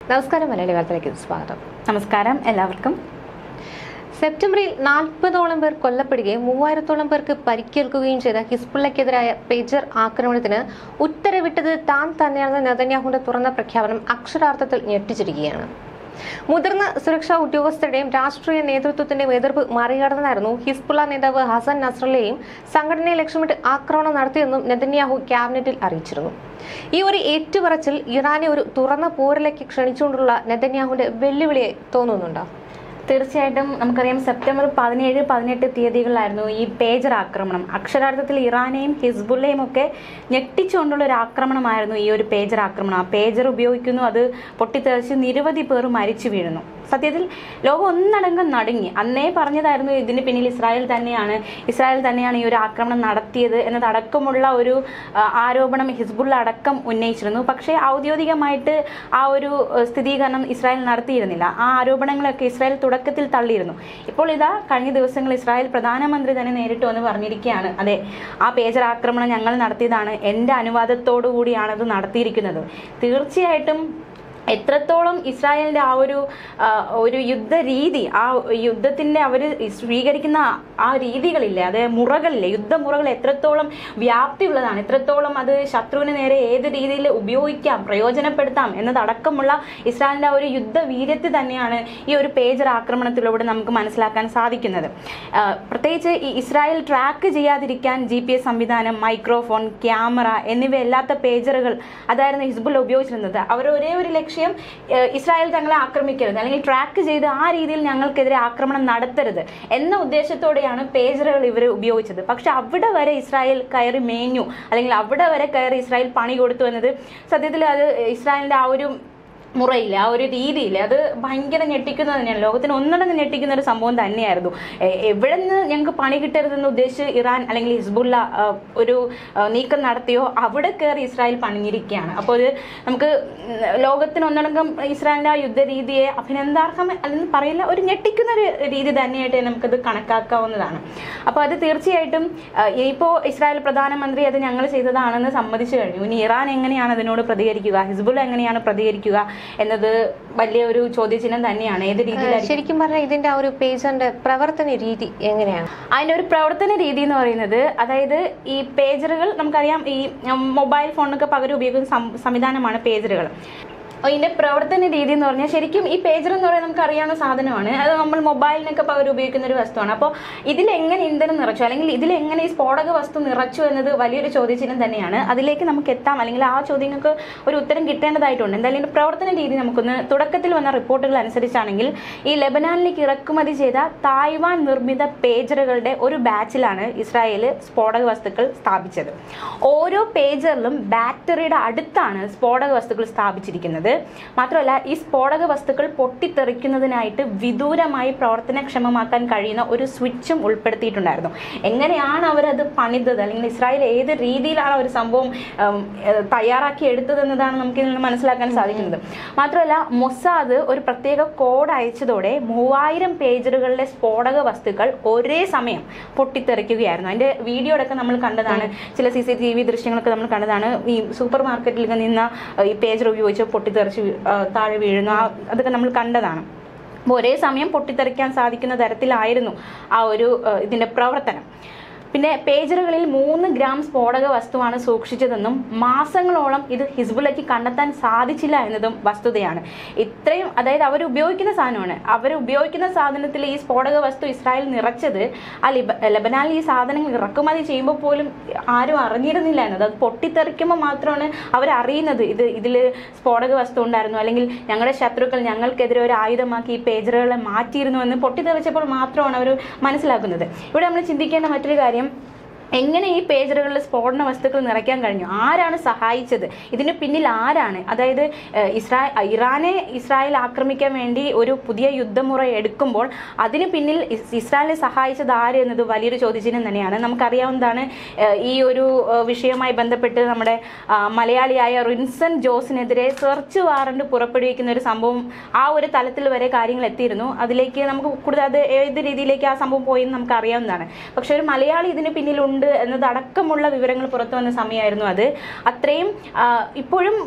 നമസ്കാരം മലയാളി വാർത്തയിലേക്ക് സ്വാഗതം നമസ്കാരം എല്ലാവർക്കും സെപ്റ്റംബറിൽ നാൽപ്പതോളം പേർ കൊല്ലപ്പെടുകയും മൂവായിരത്തോളം പേർക്ക് പരിക്കേൽക്കുകയും ചെയ്ത ഹിസ്ബുള്ളക്കെതിരായ പേജർ ആക്രമണത്തിന് ഉത്തരവിട്ടത് താൻ തന്നെയാണെന്ന നെതന്യാഹുവിന്റെ തുറന്ന പ്രഖ്യാപനം അക്ഷരാർത്ഥത്തിൽ ഞെട്ടിച്ചിരിക്കുകയാണ് മുതിർന്ന സുരക്ഷാ ഉദ്യോഗസ്ഥരുടെയും രാഷ്ട്രീയ നേതൃത്വത്തിന്റെയും എതിർപ്പ് മറികടന്നായിരുന്നു ഹിസ്ബുള്ള നേതാവ് ഹസൻ നസ്രല്ലയും സംഘടനയെ ലക്ഷ്യമിട്ട് ആക്രമണം നടത്തിയെന്നും നെതന്യാഹു ക്യാബിനറ്റിൽ അറിയിച്ചിരുന്നു ഈ ഒരു ഏറ്റുപറച്ചിൽ ഇറാനെ ഒരു തുറന്ന പോരിലേക്ക് ക്ഷണിച്ചുകൊണ്ടുള്ള നെതന്യാഹുവിന്റെ വെല്ലുവിളിയായി തോന്നുന്നുണ്ടോ തീർച്ചയായിട്ടും നമുക്കറിയാം സെപ്റ്റംബർ പതിനേഴ് പതിനെട്ട് തീയതികളിലായിരുന്നു ഈ പേജർ ആക്രമണം അക്ഷരാർത്ഥത്തിൽ ഇറാനെയും ഹിസ്ബുള്ളയും ഒക്കെ ഞെട്ടിച്ചുകൊണ്ടുള്ള ഒരു ആക്രമണമായിരുന്നു ഈ ഒരു പേജർ ആക്രമണം ആ പേജർ ഉപയോഗിക്കുന്നു അത് പൊട്ടിത്തെറിച്ച് നിരവധി പേർ മരിച്ചു വീഴുന്നു സത്യത്തിൽ ലോകം ഒന്നടങ്കം നടുങ്ങി അന്നേ പറഞ്ഞതായിരുന്നു ഇതിന് പിന്നിൽ ഇസ്രായേൽ തന്നെയാണ് ഇസ്രായേൽ തന്നെയാണ് ഈ ഒരു ആക്രമണം നടത്തിയത് എന്നതടക്കമുള്ള ഒരു ആ, ആരോപണം ഹിസ്ബുള്ള അടക്കം ഉന്നയിച്ചിരുന്നു പക്ഷേ ഔദ്യോഗികമായിട്ട് ആ ഒരു ആ, സ്ഥിരീകരണം ഇസ്രായേൽ നടത്തിയിരുന്നില്ല ആ ആരോപണങ്ങളൊക്കെ ഇസ്രായേൽ തുടക്കത്തിൽ തള്ളിയിരുന്നു ഇപ്പോൾ ഇതാ കഴിഞ്ഞ ദിവസങ്ങൾ ഇസ്രായേൽ പ്രധാനമന്ത്രി തന്നെ നേരിട്ട് വന്ന് പറഞ്ഞിരിക്കുകയാണ് അതെ ആ പേജർ ആക്രമണം ഞങ്ങൾ നടത്തിയതാണ് എൻ്റെ അനുവാദത്തോടു കൂടിയാണ് അത് നടത്തിയിരിക്കുന്നത് തീർച്ചയായിട്ടും എത്രത്തോളം ഇസ്രായേലിന്റെ ആ ഒരു ആ, ഒരു യുദ്ധ രീതി ആ യുദ്ധത്തിന്റെ അവർ സ്വീകരിക്കുന്ന ആ രീതികളില്ലേ അത് മുറകളില്ലേ യുദ്ധമുറകൾ എത്രത്തോളം വ്യാപ്തിയുള്ളതാണ് എത്രത്തോളം അത് ശത്രുവിന് നേരെ ഏത് രീതിയിൽ ഉപയോഗിക്കാം പ്രയോജനപ്പെടുത്താം എന്നതടക്കമുള്ള ഇസ്രായേലിന്റെ ആ ഒരു യുദ്ധ വീര്യത്തിൽ തന്നെയാണ് ഈ ഒരു പേജർ ആക്രമണത്തിലൂടെ നമുക്ക് മനസ്സിലാക്കാൻ സാധിക്കുന്നത് ആ, പ്രത്യേകിച്ച് ഈ ഇസ്രായേൽ ട്രാക്ക് ചെയ്യാതിരിക്കാൻ ജി പി എസ് സംവിധാനം മൈക്രോഫോൺ ക്യാമറ എന്നിവയല്ലാത്ത പേജറുകൾ അതായിരുന്നു ഹിസ്ബുൾ ഉപയോഗിച്ചിരുന്നത് അവർ ഒരേ ഒരു ലക്ഷ്യം ഏഹ്, ഇസ്രായേൽ തങ്ങളെ ആക്രമിക്കരുത് അല്ലെങ്കിൽ ട്രാക്ക് ചെയ്ത് ആ രീതിയിൽ ഞങ്ങൾക്കെതിരെ ആക്രമണം നടത്തരുത് എന്ന ഉദ്ദേശത്തോടെയാണ് പേജറുകൾ ഇവർ ഉപയോഗിച്ചത് പക്ഷെ അവിടെ വരെ ഇസ്രായേൽ കയറി മേഞ്ഞു അല്ലെങ്കിൽ അവിടെ വരെ കയറി ഇസ്രായേൽ പണി കൊടുത്തു എന്നത് സത്യത്തിൽ അത് ഇസ്രായേലിന്റെ ആ ഒരു മുറയില്ല ആ ഒരു രീതിയില്ല അത് ഭയങ്കര ഞെട്ടിക്കുന്നത് തന്നെയാണ് ലോകത്തിന് ഒന്നടങ്കം ഞെട്ടിക്കുന്ന ഒരു സംഭവം തന്നെയായിരുന്നു എ- എവിടെ നിന്ന് ഞങ്ങൾക്ക് പണി കിട്ടരുതെന്ന് ഉദ്ദേശിച്ച് ഇറാൻ അല്ലെങ്കിൽ ഹിസ്ബുള്ള ആ, ഒരു ആ, നീക്കം നടത്തിയോ അവിടെ കയറി ഇസ്രായേൽ പണിഞ്ഞിരിക്കുകയാണ് അപ്പോൾ ഇത് നമുക്ക് ഉം, ലോകത്തിന് ഒന്നടങ്കം ഇസ്രായേലിന്റെ ആ യുദ്ധ രീതിയെ അഭിനന്ദാർഹം അല്ലെങ്കിൽ പറയില്ല ഒരു ഞെട്ടിക്കുന്ന ഒരു രീതി തന്നെയായിട്ട് നമുക്കത് കണക്കാക്കാവുന്നതാണ് അപ്പോൾ അത് തീർച്ചയായിട്ടും ഇപ്പോൾ ഇസ്രായേൽ പ്രധാനമന്ത്രി അത് ഞങ്ങൾ ചെയ്തതാണെന്ന് സമ്മതിച്ചു കഴിഞ്ഞു ഇനി ഇറാൻ എങ്ങനെയാണ് അതിനോട് പ്രതികരിക്കുക ഹിസ്ബുൾ എങ്ങനെയാണ് പ്രതികരിക്കുക എന്നത് വലിയ ഒരു ചോദ്യചിഹ്നം തന്നെയാണ് ഏത് രീതിയിലായിരിക്കും ശരിക്കും പറഞ്ഞാൽ ഇതിന്റെ ആ ഒരു പേജറിന്റെ പ്രവർത്തന രീതി എങ്ങനെയാണ് അതിന്റെ ഒരു പ്രവർത്തന രീതി എന്ന് പറയുന്നത് അതായത് ഈ പേജറുകൾ നമുക്കറിയാം ഈ ഉം, മൊബൈൽ ഫോണിനൊക്കെ പകരം ഉപയോഗിക്കുന്ന സം- സംവിധാനമാണ് പേജറുകൾ ഇതിന്റെ പ്രവർത്തന രീതി എന്ന് പറഞ്ഞാൽ ശരിക്കും ഈ പേജർ എന്ന് പറയുന്നത് നമുക്ക് അറിയാവുന്ന സാധനമാണ് അത് നമ്മൾ മൊബൈലിനൊക്കെ പകരം ഉപയോഗിക്കുന്ന ഒരു വസ്തുവാണ് അപ്പോൾ ഇതിലെങ്ങനെ ഇന്ധനം നിറച്ചു അല്ലെങ്കിൽ ഇതിലെങ്ങനെ ഈ സ്ഫോടക വസ്തു നിറച്ചു എന്നത് വലിയൊരു ചോദ്യചിഹ്നം തന്നെയാണ് അതിലേക്ക് നമുക്ക് എത്താം അല്ലെങ്കിൽ ആ ചോദ്യങ്ങൾക്ക് ഒരു ഉത്തരം കിട്ടേണ്ടതായിട്ടുണ്ട് എന്തായാലും ഇതിന്റെ പ്രവർത്തന രീതി നമുക്കൊന്ന് തുടക്കത്തിൽ വന്ന റിപ്പോർട്ടുകൾ അനുസരിച്ചാണെങ്കിൽ ഈ ലെബനാനിലേക്ക് ഇറക്കുമതി ചെയ്ത തായ്വാൻ നിർമ്മിത പേജറുകളുടെ ഒരു ബാച്ചിലാണ് ഇസ്രായേൽ സ്ഫോടക വസ്തുക്കൾ സ്ഥാപിച്ചത് ഓരോ പേജറിലും ബാറ്ററിയുടെ അടുത്താണ് സ്ഫോടക വസ്തുക്കൾ സ്ഥാപിച്ചിരിക്കുന്നത് മാത്രമല്ല ഈ സ്ഫോടക വസ്തുക്കൾ പൊട്ടിത്തെറിക്കുന്നതിനായിട്ട് വിദൂരമായി പ്രവർത്തനക്ഷമമാക്കാൻ കഴിയുന്ന ഒരു സ്വിച്ചും ഉൾപ്പെടുത്തിയിട്ടുണ്ടായിരുന്നു എങ്ങനെയാണ് അവരത് പണിതത് അല്ലെങ്കിൽ ഇസ്രായേൽ ഏത് രീതിയിലാണ് ആ ഒരു സംഭവം ഉം, ഏഹ്, തയ്യാറാക്കി എടുത്തതെന്നതാണ് നമുക്ക് ഇതിൽ നിന്ന് മനസ്സിലാക്കാൻ സാധിക്കുന്നത് മാത്രമല്ല മൊസാദ് ഒരു പ്രത്യേക കോഡ് അയച്ചതോടെ മൂവായിരം പേജറുകളിലെ സ്ഫോടക വസ്തുക്കൾ ഒരേ സമയം പൊട്ടിത്തെറിക്കുകയായിരുന്നു അതിന്റെ വീഡിയോ അടക്കം നമ്മൾ കണ്ടതാണ് ചില സി സി ടി വി ദൃശ്യങ്ങളൊക്കെ നമ്മൾ കണ്ടതാണ് ഈ സൂപ്പർ മാർക്കറ്റിൽ നിന്ന ഈ പേജർ ഉപയോഗിച്ച് പൊട്ടിത്തെറിച്ച് വീ- ആ, താഴെ വീഴുന്നു ആ അതൊക്കെ നമ്മൾ കണ്ടതാണ് അപ്പോൾ ഒരേ സമയം പൊട്ടിത്തെറിക്കാൻ സാധിക്കുന്ന തരത്തിലായിരുന്നു ആ ഒരു ആ, ഇതിന്റെ പ്രവർത്തനം പിന്നെ പേജറുകളിൽ മൂന്ന് ഗ്രാം സ്ഫോടക വസ്തുവാണ് സൂക്ഷിച്ചതെന്നും മാസങ്ങളോളം ഇത് ഹിസ്ബുള്ളയ്ക്ക് കണ്ടെത്താൻ സാധിച്ചില്ല എന്നതും വസ്തുതയാണ് ഇത്രയും അതായത് അവർ ഉപയോഗിക്കുന്ന സാധനമാണ് അവർ ഉപയോഗിക്കുന്ന സാധനത്തിൽ ഈ സ്ഫോടക വസ്തു ഇസ്രായേൽ നിറച്ചത് ആ ലിബ ലബനാനിൽ ഈ സാധനങ്ങൾ ഇറക്കുമതി ചെയ്യുമ്പോൾ പോലും ആരും അറിഞ്ഞിരുന്നില്ല എന്നത് അത് പൊട്ടിത്തെറിക്കുമ്പോൾ മാത്രമാണ് അവർ അറിയുന്നത് ഇത് ഇതിൽ സ്ഫോടക വസ്തു ഉണ്ടായിരുന്നു അല്ലെങ്കിൽ ഞങ്ങളുടെ ശത്രുക്കൾ ഞങ്ങൾക്കെതിരെ ഒരു ആയുധമാക്കി ഈ പേജറുകളെ മാറ്റിയിരുന്നു എന്ന് പൊട്ടിത്തെറിച്ചപ്പോൾ മാത്രമാണ് അവർ മനസ്സിലാക്കുന്നത് ഇവിടെ നമ്മൾ ചിന്തിക്കേണ്ട മറ്റൊരു കാര്യം എങ്ങനെ ഈ പേജറുകളിൽ സ്ഫോടന വസ്തുക്കൾ നിറയ്ക്കാൻ കഴിഞ്ഞു ആരാണ് സഹായിച്ചത് ഇതിന് പിന്നിൽ ആരാണ് അതായത് ഏഹ്, ഇസ്രായേൽ ഇറാനെ ഇസ്രായേൽ ആക്രമിക്കാൻ വേണ്ടി ഒരു പുതിയ യുദ്ധമുറ എടുക്കുമ്പോൾ അതിന് പിന്നിൽ ഇസ് ഇസ്രായേലിനെ സഹായിച്ചത് ആര് എന്നത് വലിയൊരു ചോദ്യചിഹ്നം തന്നെയാണ് നമുക്കറിയാവുന്നതാണ് ഏഹ്, ഈ ഒരു ഏഹ്, വിഷയവുമായി ബന്ധപ്പെട്ട് നമ്മുടെ ആ, മലയാളിയായ റിൻസൺ ജോസിനെതിരെ സെർച്ച് വാറണ്ട് പുറപ്പെടുവിക്കുന്ന ഒരു സംഭവം ആ ഒരു തലത്തിൽ വരെ കാര്യങ്ങൾ എത്തിയിരുന്നു അതിലേക്ക് നമുക്ക് കൂടുതൽ അത് ഏത് രീതിയിലേക്ക് ആ സംഭവം പോയി എന്ന് നമുക്ക് അറിയാവുന്നതാണ് പക്ഷെ ഒരു മലയാളി ഇതിന് പിന്നിലുണ്ട് എന്നതടക്കമുള്ള വിവരങ്ങൾ പുറത്തു വന്ന സമയമായിരുന്നു അത് അത്രയും ആ, ഇപ്പോഴും ആ,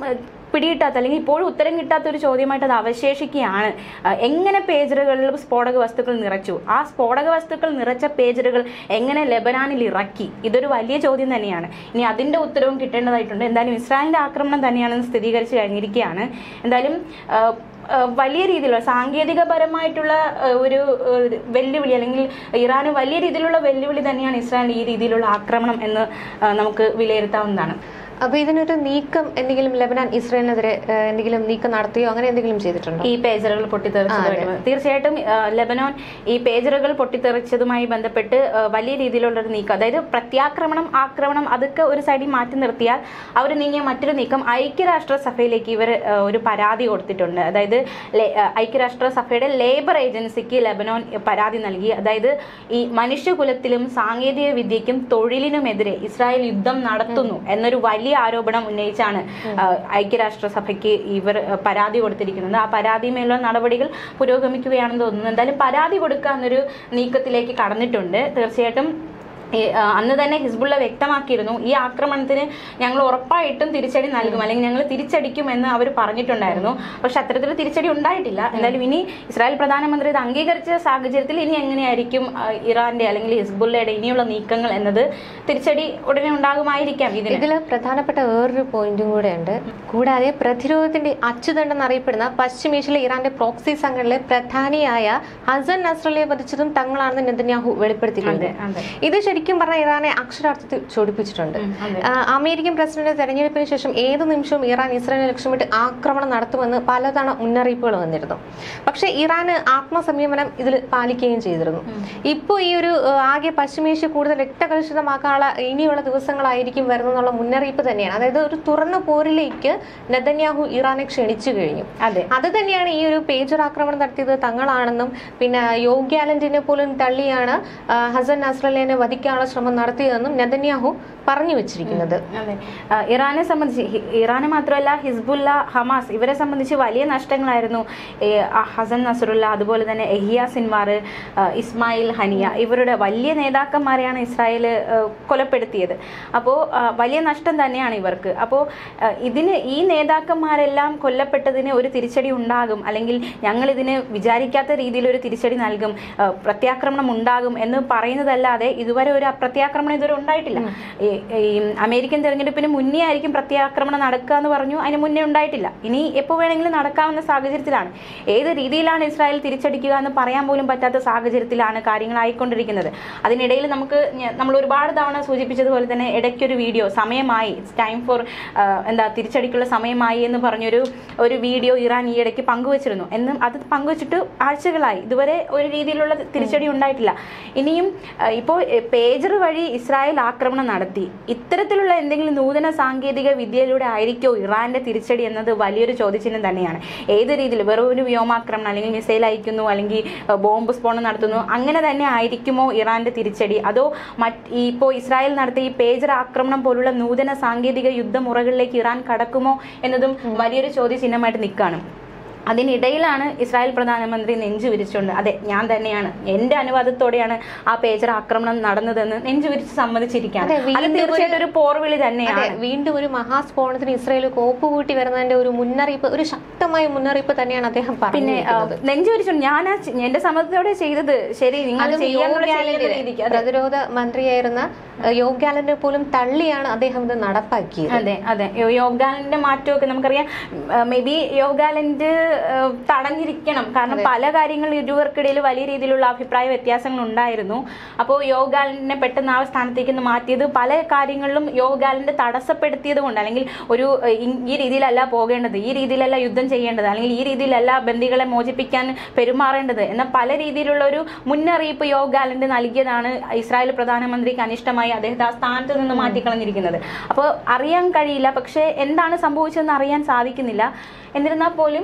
പിടികിട്ടാത്ത അല്ലെങ്കിൽ ഇപ്പോഴും ഉത്തരം കിട്ടാത്ത ഒരു ചോദ്യമായിട്ട് അത് അവശേഷിക്കുകയാണ് ആ, എങ്ങനെ പേജറുകളിൽ സ്ഫോടക വസ്തുക്കൾ നിറച്ചു ആ സ്ഫോടക വസ്തുക്കൾ നിറച്ച പേജറുകൾ എങ്ങനെ ലെബനാനിൽ ഇറക്കി ഇതൊരു വലിയ ചോദ്യം തന്നെയാണ് ഇനി അതിന്റെ ഉത്തരവും കിട്ടേണ്ടതായിട്ടുണ്ട് എന്തായാലും ഇസ്രായേലിന്റെ ആക്രമണം തന്നെയാണെന്ന് സ്ഥിരീകരിച്ചു കഴിഞ്ഞിരിക്കുകയാണ് എന്തായാലും ആ, ആ, വലിയ രീതിയിലുള്ള സാങ്കേതികപരമായിട്ടുള്ള ആ, ഒരു ആ, വെല്ലുവിളി അല്ലെങ്കിൽ ഇറാന് വലിയ രീതിയിലുള്ള വെല്ലുവിളി തന്നെയാണ് ഇസ്രായേൽ ഈ രീതിയിലുള്ള ആക്രമണം എന്ന് ആ, നമുക്ക് വിലയിരുത്താവുന്നതാണ് അപ്പൊ ഇതിനൊരു നീക്കം എന്തെങ്കിലും ലെബനാൻ ഇസ്രായേലിനെതിരെ ഏഹ്, എന്തെങ്കിലും നീക്കം നടത്തിയോ അങ്ങനെ എന്തെങ്കിലും ചെയ്തിട്ടുണ്ടോ ഈ പേജറുകൾ പൊട്ടിത്തെറിച്ചതുമായിട്ട് ബന്ധ- തീർച്ചയായിട്ടും ആ, ലെബനോൻ ഈ പേജറുകൾ പൊട്ടിത്തെറിച്ചതുമായി ബന്ധപ്പെട്ട് ആ, വലിയ രീതിയിലുള്ള ഒരു നീക്കം അതായത് പ്രത്യാക്രമണം ആക്രമണം അതൊക്കെ ഒരു സൈഡിൽ മാറ്റി നിർത്തിയാൽ അവർ നീങ്ങിയ മറ്റൊരു നീക്കം ഐക്യരാഷ്ട്ര സഭയിലേക്ക് ഇവർ ആ, ഒരു പരാതി കൊടുത്തിട്ടുണ്ട് അതായത് ലേ- ആ, ഐക്യരാഷ്ട്ര സഭയുടെ ലേബർ ഏജൻസിക്ക് ലെബനോൻ പരാതി നൽകി അതായത് ഈ മനുഷ്യകുലത്തിലും സാങ്കേതിക വിദ്യയ്ക്കും തൊഴിലിനുമെതിരെ ഇസ്രായേൽ യുദ്ധം നടത്തുന്നു എന്നൊരു വലിയ ആരോപണം ഉന്നയിച്ചാണ് ആ, ഐക്യരാഷ്ട്രസഭയ്ക്ക് ഇവർ ആ, പരാതി കൊടുത്തിരിക്കുന്നത് ആ പരാതിമേലുള്ള നടപടികൾ പുരോഗമിക്കുകയാണെന്ന് തോന്നുന്നു എന്തായാലും പരാതി കൊടുക്കാന്നൊരു നീക്കത്തിലേക്ക് കടന്നിട്ടുണ്ട് തീർച്ചയായിട്ടും ഈ, ആ, അന്ന് തന്നെ ഹിസ്ബുള്ള വ്യക്തമാക്കിയിരുന്നു ഈ ആക്രമണത്തിന് ഞങ്ങൾ ഉറപ്പായിട്ടും തിരിച്ചടി നൽകും അല്ലെങ്കിൽ ഞങ്ങൾ തിരിച്ചടിക്കും എന്ന് അവർ പറഞ്ഞിട്ടുണ്ടായിരുന്നു പക്ഷെ അത്തരത്തിൽ തിരിച്ചടി ഉണ്ടായിട്ടില്ല എന്തായാലും ഇനി ഇസ്രായേൽ പ്രധാനമന്ത്രി ഇത് അംഗീകരിച്ച സാഹചര്യത്തിൽ ഇനി എങ്ങനെയായിരിക്കും ആ, ഇറാന്റെ അല്ലെങ്കിൽ ഹിസ്ബുള്ളയുടെ ഇനിയുള്ള നീക്കങ്ങൾ എന്നത് തിരിച്ചടി ഉടനെ ഉണ്ടാകുമായിരിക്കാം ഇതിന് ഇതിൽ പ്രധാനപ്പെട്ട വേറൊരു പോയിന്റും കൂടെ ഉണ്ട് കൂടാതെ പ്രതിരോധത്തിന്റെ അച്ചുതണ്ടെന്ന് അറിയപ്പെടുന്ന പശ്ചിമേഷ്യയിലെ ഇറാന്റെ പ്രോക്സി സംഘടനയിലെ പ്രധാനിയായ ഹസൻ നസ്രലിയെ വധിച്ചതും തങ്ങളാണെന്ന് നെതന്യാഹു വെളിപ്പെടുത്തിയിട്ടുണ്ട് അതെ അതെ ഇത് ശരിക്കും പറഞ്ഞാൽ ഇറാനെ അക്ഷരാർത്ഥത്തിൽ ചൊടിപ്പിച്ചിട്ടുണ്ട് ഉം, അതെ ആ, അമേരിക്കൻ പ്രസിഡന്റ് തെരഞ്ഞെടുപ്പിന് ശേഷം ഏത് നിമിഷവും ഇറാൻ ഇസ്രായേലിനെ ലക്ഷ്യമിട്ട് ആക്രമണം നടത്തുമെന്ന് പലതവണ മുന്നറിയിപ്പുകൾ വന്നിരുന്നു പക്ഷേ ഇറാന് ആത്മസംയമനം ഇതിൽ പാലിക്കുകയും ചെയ്തിരുന്നു ഇപ്പോൾ ഈ ഒരു ആ, ആകെ പശ്ചിമേഷ്യ കൂടുതൽ രക്തകലുഷിതമാക്കാനുള്ള ഇനിയുള്ള ദിവസങ്ങളായിരിക്കും വരുന്നെന്നുള്ള മുന്നറിയിപ്പ് തന്നെയാണ് അതായത് ഒരു തുറന്ന പോരിലേക്ക് നെതന്യാഹു ഇറാനെ ക്ഷണിച്ചു കഴിഞ്ഞു അതെ അത് തന്നെയാണ് ഈ ഒരു പേജർ ആക്രമണം നടത്തിയത് തങ്ങളാണെന്നും പിന്നെ യോഗ്യാലന്റിനെ പോലും തള്ളിയാണ് ആ, ഹസൻ നസ്രലിനെ വധിക്കാനുള്ള ശ്രമം നടത്തിയതെന്നും നെതന്യാഹു പറഞ്ഞു വെച്ചിരിക്കുന്നത് അതെ ആ, ഇറാനെ സംബന്ധിച്ച് ഹി- ഇറാനെ മാത്രമല്ല ഹിസ്ബുല്ല ഹമാസ് ഇവരെ സംബന്ധിച്ച് വലിയ നഷ്ടങ്ങളായിരുന്നു ഈ, ആ, ഹസൻ നസറുല്ല അതുപോലെ തന്നെ എഹിയ സിൻവാർ ആ, ഇസ്മായിൽ ഹനിയ ഇവരുടെ വലിയ നേതാക്കന്മാരെയാണ് ഇസ്രായേൽ ആ, കൊലപ്പെടുത്തിയത് അപ്പോൾ വലിയ നഷ്ടം തന്നെയാണ് ഇവർക്ക് അപ്പോൾ ഇതിന് ഈ നേതാക്കന്മാരെല്ലാം കൊല്ലപ്പെട്ടതിന് ഒരു തിരിച്ചടി ഉണ്ടാകും അല്ലെങ്കിൽ ഞങ്ങൾ ഇതിന് വിചാരിക്കാത്ത രീതിയിൽ ഒരു തിരിച്ചടി നൽകും ആ, പ്രത്യാക്രമണം ഉണ്ടാകും എന്ന് പറയുന്നതല്ലാതെ ഇതുവരെ ഒരു പ്രത്യാക്രമണം ഇതുവരെ ഉണ്ടായിട്ടില്ല ഈ ഈ അമേരിക്കൻ തെരഞ്ഞെടുപ്പിന് മുന്നേ ആയിരിക്കും പ്രത്യാക്രമണം നടക്കുക എന്ന് പറഞ്ഞു അതിന് മുന്നേ ഉണ്ടായിട്ടില്ല ഇനി എപ്പോൾ വേണമെങ്കിലും നടക്കാവുന്ന സാഹചര്യത്തിലാണ് ഏത് രീതിയിലാണ് ഇസ്രായേൽ തിരിച്ചടിക്കുക എന്ന് പറയാൻ പോലും പറ്റാത്ത സാഹചര്യത്തിലാണ് കാര്യങ്ങളായിക്കൊണ്ടിരിക്കുന്നത് അതിനിടയിൽ നമുക്ക് ഞ- നമ്മൾ ഒരുപാട് തവണ സൂചിപ്പിച്ചതുപോലെ തന്നെ ഇടയ്ക്കൊരു വീഡിയോ സമയമായി ഇറ്റ്സ് ടൈം ഫോർ എന്താ തിരിച്ചടിക്കുള്ള സമയമായി എന്ന് പറഞ്ഞൊരു ഒരു വീഡിയോ ഇറാൻ ഈ ഇടയ്ക്ക് പങ്കുവച്ചിരുന്നു എന്നും അത് പങ്കുവച്ചിട്ട് ആഴ്ചകളായി ഇതുവരെ ഒരു രീതിയിലുള്ള തിരിച്ചടി ഉണ്ടായിട്ടില്ല ഇനിയും ആ, ഇപ്പോൾ പേജർ വഴി ഇസ്രായേൽ ആക്രമണം നടത്തി ഇത്തരത്തിലുള്ള എന്തെങ്കിലും നൂതന സാങ്കേതിക വിദ്യയിലൂടെ ആയിരിക്കോ ഇറാന്റെ തിരിച്ചടി എന്നത് വലിയൊരു ചോദ്യചിഹ്നം തന്നെയാണ് ഏത് രീതിയിൽ വെറും ഒരു വ്യോമാക്രമണം അല്ലെങ്കിൽ മിസൈൽ അയക്കുന്നു അല്ലെങ്കിൽ ആ, ബോംബ് സ്ഫോടനം നടത്തുന്നു അങ്ങനെ തന്നെ ആയിരിക്കുമോ ഇറാന്റെ തിരിച്ചടി അതോ മറ്റ് ഈ ഇപ്പോൾ ഇസ്രായേൽ നടത്തിയ ഈ പേജർ ആക്രമണം പോലുള്ള നൂതന സാങ്കേതിക യുദ്ധമുറകളിലേക്ക് ഇറാൻ കടക്കുമോ എന്നതും വലിയൊരു ചോദ്യചിഹ്നമായിട്ട് നിൽക്കുകയാണ് അതിനിടയിലാണ് ഇസ്രായേൽ പ്രധാനമന്ത്രി നെഞ്ചു വിരിച്ചുകൊണ്ട് അതെ ഞാൻ തന്നെയാണ് എന്റെ അനുവാദത്തോടെയാണ് ആ പേജർ ആക്രമണം നടന്നതെന്ന് നെഞ്ചു വിരിച്ച് സമ്മതിച്ചിരിക്കുകയാണ് അതെ, അത് വീണ്ടും തീർച്ചയായിട്ടും ഒരു പോർവിളി അതെ തന്നെയാണ് വീണ്ടും ഒരു മഹാസ്ഫോടനത്തിന് ഇസ്രായേൽ കോപ്പ് കൂട്ടി വരുന്നതിന്റെ ഒരു മുന്നറിയിപ്പ് ഒരു ശക്തമായ മുന്നറിയിപ്പ് തന്നെയാണ് അദ്ദേഹം പിന്നെ ആ, പറഞ്ഞിരിക്കുന്നത് നെഞ്ചു വിരിച്ചുകൊണ്ട് ഞാൻ ആ ചെ- എന്റെ സമ്മതത്തോടെ ചെയ്തത് ശരി നിങ്ങൾ അതും ചെയ്യാനുള്ള യോഗ ചെയ്യേണ്ട ഗാലന്റിനെ, രീതിക്ക് അതെ പ്രതിരോധ മന്ത്രിയായിരുന്ന യോഗാലന്റെ പോലും തള്ളിയാണ് അദ്ദേഹം ഇത് നടപ്പാക്കിയത് അതെ അതെ യോ- യോഗാലന്റെ മാറ്റമൊക്കെ നമുക്കറിയാം മേ ബി യോഗാലന്റ് തടഞ്ഞിരിക്കണം കാരണം പല കാര്യങ്ങളും ഇരുവർക്കിടയിൽ വലിയ രീതിയിലുള്ള അഭിപ്രായ വ്യത്യാസങ്ങൾ ഉണ്ടായിരുന്നു അപ്പോൾ യോഗാലന്റിനെ പെട്ടെന്ന് ആ സ്ഥാനത്തേക്ക് ഒന്ന് മാറ്റിയത് പല കാര്യങ്ങളിലും യോഗാലന്റ് തടസ്സപ്പെടുത്തിയത് കൊണ്ട് അല്ലെങ്കിൽ ഒരു ഏഹ്, ഇ- ഈ രീതിയിലല്ല പോകേണ്ടത് ഈ രീതിയിലല്ല യുദ്ധം ചെയ്യേണ്ടത് അല്ലെങ്കിൽ ഈ രീതിയിലല്ല ബന്ദികളെ മോചിപ്പിക്കാൻ പെരുമാറേണ്ടത് എന്ന പല രീതിയിലുള്ള ഒരു മുന്നറിയിപ്പ് യോഗാലന്റ് നൽകിയതാണ് ഇസ്രായേൽ പ്രധാനമന്ത്രിക്ക് അനിഷ്ടമായി അദ്ദേഹത്തെ ആ സ്ഥാനത്ത് നിന്ന് മാറ്റിക്കളഞ്ഞിരിക്കുന്നത് അപ്പോൾ അറിയാൻ കഴിയില്ല പക്ഷേ എന്താണ് സംഭവിച്ചതെന്ന് അറിയാൻ സാധിക്കുന്നില്ല എന്നിരുന്നാൽ പോലും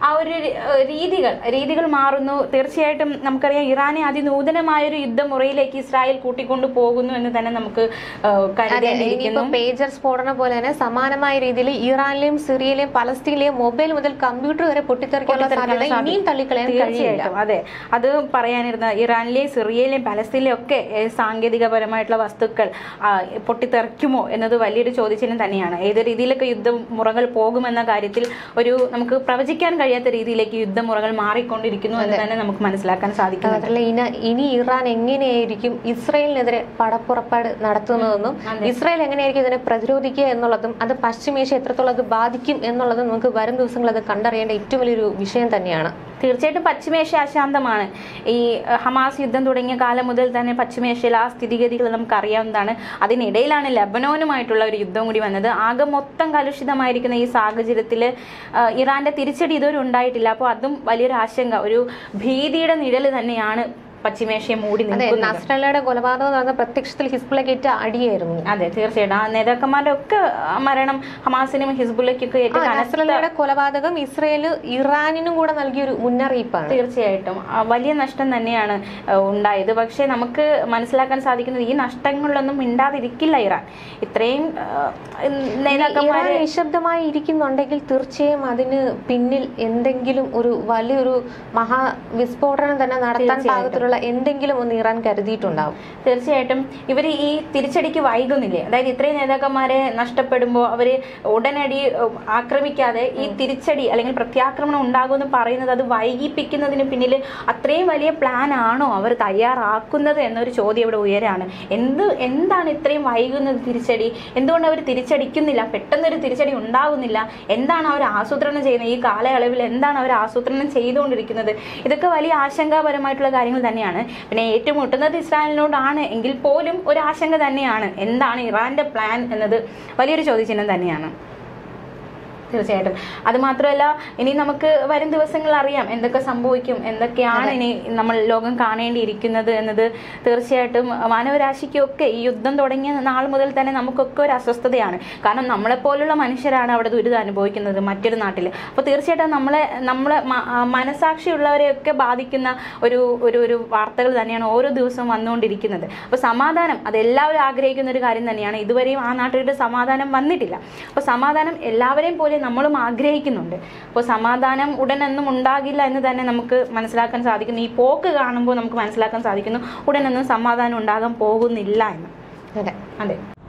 ആ ഒരു രി- ഏഹ് രീതികൾ രീതികൾ മാറുന്നു തീർച്ചയായിട്ടും നമുക്കറിയാം ഇറാനെ അതിനൂതനമായ ഒരു യുദ്ധമുറയിലേക്ക് ഇസ്രായേൽ കൂട്ടിക്കൊണ്ടു പോകുന്നു എന്ന് തന്നെ നമുക്ക് ഏഹ്, അതെ ഇനിയിപ്പോ കരുതേണ്ടിയിരിക്കുന്നു പേജർ സ്ഫോടനം പോലെ തന്നെ സമാനമായ രീതിയിൽ ഇറാനിലെയും സിറിയയിലെയും പലസ്തീനിലെയും മൊബൈൽ മുതൽ കമ്പ്യൂട്ടർ വരെ പൊട്ടിത്തെറിക്കാനുള്ള സാധ്യത ഇനിയും തള്ളിക്കളയാൻ കഴിയില്ല തീർച്ചയായിട്ടും അതെ അത് പറയാനിരുന്ന ഇറാനിലെയും സിറിയയിലെയും പലസ്തീനിലെയും ഒക്കെ ഏഹ്, സാങ്കേതികപരമായിട്ടുള്ള വസ്തുക്കൾ ആ, പൊട്ടിത്തെറിക്കുമോ എന്നത് വലിയൊരു ചോദ്യചിഹ്നം തന്നെയാണ് ഏത് രീതിയിലൊക്കെ യുദ്ധമുറകൾ പോകുമെന്ന കാര്യത്തിൽ ഒരു നമുക്ക് പ്രവചിക്കാൻ കഴിയാത്ത രീതിയിലേക്ക് യുദ്ധമുറകൾ മാറിക്കൊണ്ടിരിക്കുന്നു എന്ന് തന്നെ നമുക്ക് മനസ്സിലാക്കാൻ സാധിക്കും മാത്രമല്ല ഇനി ഇനി ഇറാൻ എങ്ങനെയായിരിക്കും ഇസ്രായേലിനെതിരെ പടപ്പുറപ്പാട് നടത്തുന്നതെന്നും ഇസ്രായേൽ എങ്ങനെയായിരിക്കും ഇതിനെ പ്രതിരോധിക്കുക എന്നുള്ളതും അത് പശ്ചിമേഷ്യ എത്രത്തോളം അത് ബാധിക്കും എന്നുള്ളതും നമുക്ക് വരും ദിവസങ്ങളിൽ അത് കണ്ടറിയേണ്ട ഏറ്റവും വലിയൊരു വിഷയം തന്നെയാണ് തീർച്ചയായിട്ടും പശ്ചിമേഷ്യ അശാന്തമാണ് ഈ അഹ്, ഹമാസ് യുദ്ധം തുടങ്ങിയ കാലം മുതൽ തന്നെ പശ്ചിമേഷ്യയിൽ ആ സ്ഥിതിഗതികൾ നമുക്ക് അറിയാവുന്നതാണ് അതിനിടയിലാണ് ലബനോനുമായിട്ടുള്ള ഒരു യുദ്ധം കൂടി വന്നത് ആകെ മൊത്തം കലുഷിതമായിരിക്കുന്ന ഈ സാഹചര്യത്തിൽ ഇറാന്റെ തിരിച്ചടി ഇതുവരെ ഉണ്ടായിട്ടില്ല അപ്പോൾ അതും വലിയൊരു ആശങ്ക ഒരു ഭീതിയുടെ നിഴൽ തന്നെയാണ് പശ്ചിമേഷ്യയെ മൂടി അതെ നിൽക്കുന്നത് നസ്രല്ലയുടെ കൊലപാതകം നടന്ന പ്രത്യക്ഷത്തിൽ ഹിസ്ബുള്ളക്കേറ്റ അടിയായിരുന്നു അതെ തീർച്ചയായിട്ടും ആ നേതാക്കന്മാരുടെ ഒക്കെ മരണം ഹമാസിനും ഹിസ്ബുള്ളയ്ക്കൊക്കെ ആ, ഏറ്റവും കനത്ത നസ്രല്ലയുടെ കൊലപാതകം ഇസ്രയേൽ ഇറാനിനും കൂടെ നൽകിയൊരു മുന്നറിയിപ്പാണ് തീർച്ചയായിട്ടും ആ, വലിയ നഷ്ടം തന്നെയാണ് ആ, ഉണ്ടായത് പക്ഷേ നമുക്ക് മനസ്സിലാക്കാൻ സാധിക്കുന്നത് ഈ നഷ്ടങ്ങളിലൊന്നും മിണ്ടാതിരിക്കില്ല ഇറാൻ ഇത്രയും ആ, നേതാക്കന്മാരെ ഇറാൻ നിശബ്ദമായി ഇരിക്കുന്നുണ്ടെങ്കിൽ തീർച്ചയായും അതിന് പിന്നിൽ എന്തെങ്കിലും ഒരു വലിയൊരു മഹാ വിസ്ഫോടനം തന്നെ നടത്താൻ പാകത്തിലുള്ള എന്തെങ്കിലും ഒന്ന് ഇറാൻ കരുതിയിട്ടുണ്ടാവും തീർച്ചയായിട്ടും ഇവർ ഈ തിരിച്ചടിക്ക് വൈകുന്നില്ലേ അതായത് ഇത്രയും നേതാക്കന്മാരെ നഷ്ടപ്പെടുമ്പോൾ അവർ ഉടനടി ഉം, ആക്രമിക്കാതെ ഈ തിരിച്ചടി അല്ലെങ്കിൽ പ്രത്യാക്രമണം ഉണ്ടാകുമെന്ന് പറയുന്നത് അത് വൈകിപ്പിക്കുന്നതിന് പിന്നിൽ അത്രയും വലിയ പ്ലാൻ ആണോ അവർ തയ്യാറാക്കുന്നത് എന്നൊരു ചോദ്യം ഇവിടെ ഉയരാണ് എന്ത് എന്താണ് ഇത്രയും വൈകുന്നത് തിരിച്ചടി എന്തുകൊണ്ട് അവർ തിരിച്ചടിക്കുന്നില്ല പെട്ടെന്നൊരു തിരിച്ചടി ഉണ്ടാകുന്നില്ല എന്താണ് അവർ ആസൂത്രണം ചെയ്യുന്നത് ഈ കാലയളവിൽ എന്താണ് അവർ ആസൂത്രണം ചെയ്തുകൊണ്ടിരിക്കുന്നത് ഇതൊക്കെ വലിയ ആശങ്കാപരമായിട്ടുള്ള കാര്യങ്ങൾ തന്നെയാണ് പിന്നെ ഏറ്റുമുട്ടുന്നത് ഇസ്രായേലിനോടാണ് എങ്കിൽ പോലും ഒരു ആശങ്ക തന്നെയാണ് എന്താണ് ഇറാന്റെ പ്ലാൻ എന്നത് വലിയൊരു ചോദ്യചിഹ്നം തന്നെയാണ് തീർച്ചയായിട്ടും അത് മാത്രമല്ല ഇനി നമുക്ക് വരും ദിവസങ്ങളിൽ അറിയാം എന്തൊക്കെ സംഭവിക്കും എന്തൊക്കെയാണ് ഇനി നമ്മൾ ലോകം കാണേണ്ടിയിരിക്കുന്നത് എന്നത് തീർച്ചയായിട്ടും മാനവരാശിക്കൊക്കെ ഈ യുദ്ധം തുടങ്ങിയ നാൾ മുതൽ തന്നെ നമുക്കൊക്കെ ഒരു അസ്വസ്ഥതയാണ് കാരണം നമ്മളെപ്പോലുള്ള മനുഷ്യരാണ് അവിടെ ദുരിതം അനുഭവിക്കുന്നത് മറ്റൊരു നാട്ടിൽ അപ്പോൾ തീർച്ചയായിട്ടും നമ്മളെ നമ്മളെ മ- ആ മനസാക്ഷിയുള്ളവരെയൊക്കെ ബാധിക്കുന്ന ഒരു ഒരു ഒരു വാർത്തകൾ തന്നെയാണ് ഓരോ ദിവസവും വന്നുകൊണ്ടിരിക്കുന്നത് അപ്പോൾ സമാധാനം അത് എല്ലാവരും ആഗ്രഹിക്കുന്ന ഒരു കാര്യം തന്നെയാണ് ഇതുവരെയും ആ നാട്ടിലൊരു സമാധാനം വന്നിട്ടില്ല അപ്പോൾ സമാധാനം എല്ലാവരെയും പോലെ നമ്മളും ആഗ്രഹിക്കുന്നുണ്ട് അപ്പോൾ സമാധാനം ഉടനൊന്നും ഉണ്ടാകില്ല എന്ന് തന്നെ നമുക്ക് മനസ്സിലാക്കാൻ സാധിക്കുന്നു ഈ പോക്ക് കാണുമ്പോൾ നമുക്ക് മനസ്സിലാക്കാൻ സാധിക്കുന്നു ഉടനൊന്നും സമാധാനം ഉണ്ടാകാൻ പോകുന്നില്ല എന്ന് അതെ അതെ